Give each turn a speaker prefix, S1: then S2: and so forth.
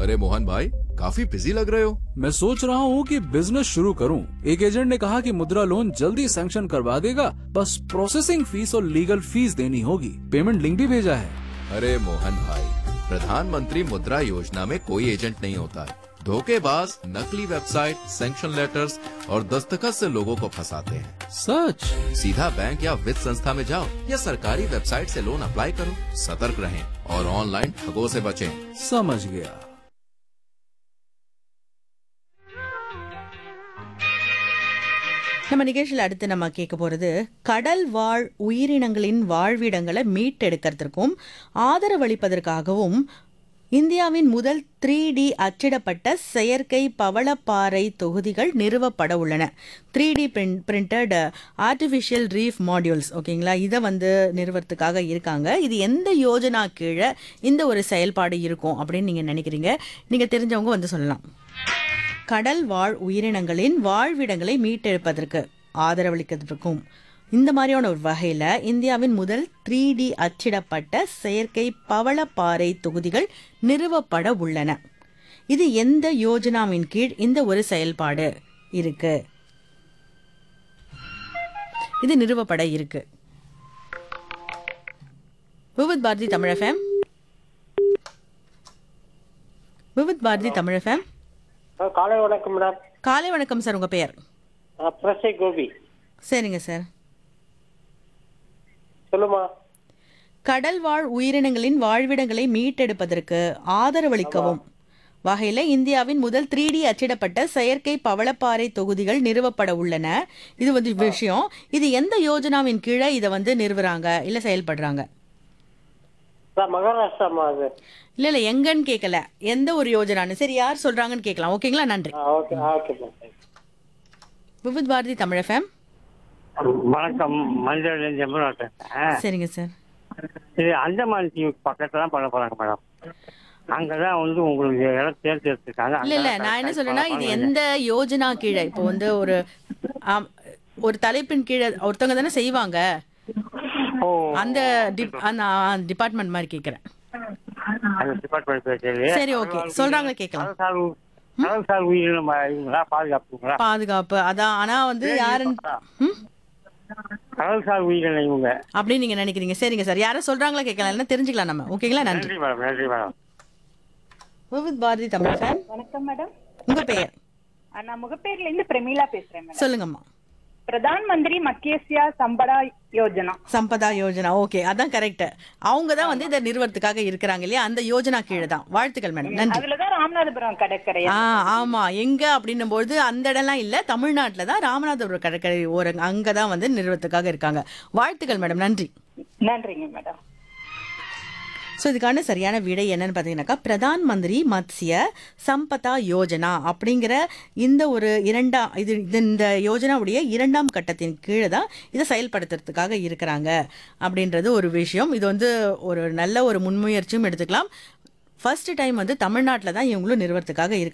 S1: अरे मोहन भाई काफी बिजी लग रहे हो
S2: मैं सोच रहा हूँ कि बिजनेस शुरू करूँ एक एजेंट ने कहा कि मुद्रा लोन जल्दी सैंक्शन करवा देगा बस प्रोसेसिंग फीस और लीगल फीस देनी होगी पेमेंट लिंक भी भेजा है
S1: अरे मोहन भाई प्रधानमंत्री मुद्रा योजना में कोई एजेंट नहीं होता है धोखेबाज नकली वेबसाइट सैंक्शन लेटर्स और दस्तखत से लोगों को फंसाते हैं
S2: सच
S1: सीधा बैंक या वित्त संस्था में जाओ या सरकारी वेबसाइट से लोन अप्लाई करो सतर्क रहें और ऑनलाइन ठगों से बचें
S2: समझ गया
S3: நம்ம நிகழ்ச்சியில் அடுத்து நம்ம கேட்க போறது கடல் வாழ் உயிரினங்களின் வாழ்விடங்களை மீட்டெடுக்கிறதுக்கும் ஆதரவளிப்பதற்காகவும் இந்தியாவின் முதல் த்ரீ டி அச்சிடப்பட்ட செயற்கை பவளப்பாறை தொகுதிகள் நிறுவப்பட உள்ளன three D printed artificial reef modules ஓகேங்களா இதை வந்து நிறுவறதுக்காக இருக்காங்க இது எந்த யோஜனா கீழே இந்த ஒரு செயல்பாடு இருக்கும் அப்படின்னு நீங்கள் நினைக்கிறீங்க நீங்கள் தெரிஞ்சவங்க வந்து சொல்லலாம் கடல் வாழ் உயிரினங்களின் வாழ்விடங்களை மீட்டெடுப்பதற்கு ஆதரவளிக்கிறதுக்கும் இந்த மாதிரியான ஒரு வகையில் இந்தியாவின் முதல் த்ரீ டி அச்சிடப்பட்ட செயற்கை பவளப்பாறை தொகுதிகள் நிறுவப்பட உள்ளன இது எந்த யோஜனாவின் கீழ் இந்த ஒரு செயல்பாடு இருக்கு இது நிறுவப்பட இருக்கு விவித் பாரதி தமிழ் எஃப்எம் விவித் பாரதி தமிழ் எஃப்எம்
S4: ஆ, காலை வணக்கம் மேடம்
S3: காலை வணக்கம் சார் உங்க பெயர்
S4: ஆ, பிரசை கோபி
S3: சரிங்க சார்
S4: சொல்லுமா
S3: கடல் வாழ் உயிரினங்களின் வாழ்விடங்களை மீட்டெடுப்பதற்கு ஆதரவளிக்கவும் வகையில இந்தியாவின் முதல் த்ரீ டி அச்சிடப்பட்ட செயற்கை பவளப்பாறை தொகுதிகள் நிறுவப்பட உள்ளன இது வந்து விஷயம் இது எந்த யோஜனாவின் கீழே இதை வந்து நிறுவுறாங்க இல்ல செயல்படுறாங்க
S4: சார் மகாராஷ்டிராமா அது
S3: இல்ல இல்ல எங்கன்னு கேட்கல எந்த ஒரு யோஜனான்னு சரி யார் சொல்றாங்கன்னு கேட்கலாம் ஓகேங்களா நன்றி
S4: ஆ ஓகே ஆ, okay ma'am
S3: Vividh Bharati Tamil FM
S4: வணக்கம் மஞ்சள் ஜெம்பராட்டேன்
S3: சரிங்க சார்
S4: இது அந்தமான் தீவு பக்கத்துல தான் பண்ண போறாங்க மேடம் அங்கதான் வந்து உங்களுக்கு இடம் தேர்ந்தெடுத்திருக்காங்க
S3: இல்ல இல்ல நான் என்ன சொல்றேன்னா இது எந்த யோஜனா கீழே இப்போ வந்து ஒரு ஆம், ஒரு தலைப்பின் கீழே ஒருத்தவங்க தானே செய்வாங்க
S4: ஓ
S3: அந்த டிப்- அந்த டிபார்ட்மெண்ட் மாதிரி கேக்குறேன்
S4: அந்த டிபார்ட்மெண்ட் பேசுறது
S3: சரி ஓகே சொல்றாங்க கேட்கலாம்
S4: கடல்சார் உ- கடல்சார் உயிரினம் இவங்களா பாதுகாப்புங்களா
S3: பாதுகாப்பு அதான் ஆனா வந்து யாருன்னு ம்?
S4: கடல்சார் உயிரினம் இவங்க
S3: அப்படின்னு நீங்க நினைக்கிறீங்க சரிங்க சார் யாரும் சொல்றாங்களா கேட்கலாம் இல்லைன்னா தெரிஞ்சுக்கலாம் நம்ம ஓகேங்களா நன்றி
S4: நன்றி மேடம் நன்றி மேடம்
S3: விவித் பாரதி தமிழ் ஃபேன்
S5: வணக்கம் மேடம்
S3: உங்க பெயர்
S5: ஆ, நான் முகப்பேர்ல இருந்து பிரமீளா பேசுறேன் மேடம்
S3: சொல்லுங்கம்மா
S5: பிரதான் மந்திரி மத்தியசியா சம்படா யோஜனா
S3: சம்பதா யோஜனா ஓகே அதான் கரெக்ட் அவங்க தான் வந்து இதை நிறுவனத்துக்காக இருக்கிறாங்க இல்லையா அந்த யோஜனா கீழே தான் வாழ்த்துக்கள் மேடம் நன்றி
S5: அதுலதான் ராமநாதபுரம் கடற்கரை
S3: ஆ ஆமா எங்க அப்படின்னும் போது அந்த இடம்லாம் இல்ல தமிழ்நாட்டுல தான் ராமநாதபுரம் கடற்கரை ஓரங்க அங்கதான் வந்து நிறுவனத்துக்காக இருக்காங்க வாழ்த்துக்கள் மேடம் நன்றி
S5: நன்றிங்க மேடம்
S3: ஸோ இதுக்கான சரியான விடை என்னன்னு பார்த்தீங்கன்னாக்கா பிரதான் மந்திரி மத்ஸ்ய சம்பதா யோஜனா அப்படிங்கிற இந்த ஒரு இரண்டாம் இது இது இந்த யோஜனாவுடைய இரண்டாம் கட்டத்தின் கீழே தான் இதை செயல்படுத்துறதுக்காக இருக்கிறாங்க அப்படின்றது ஒரு விஷயம் இது வந்து ஒரு நல்ல ஒரு முன்முயற்சியும் எடுத்துக்கலாம் ஃபர்ஸ்ட் டைம் வந்து தமிழ்நாட்டில் தான் இவங்களும் நிறுவனத்துக்காக இருக்காங்க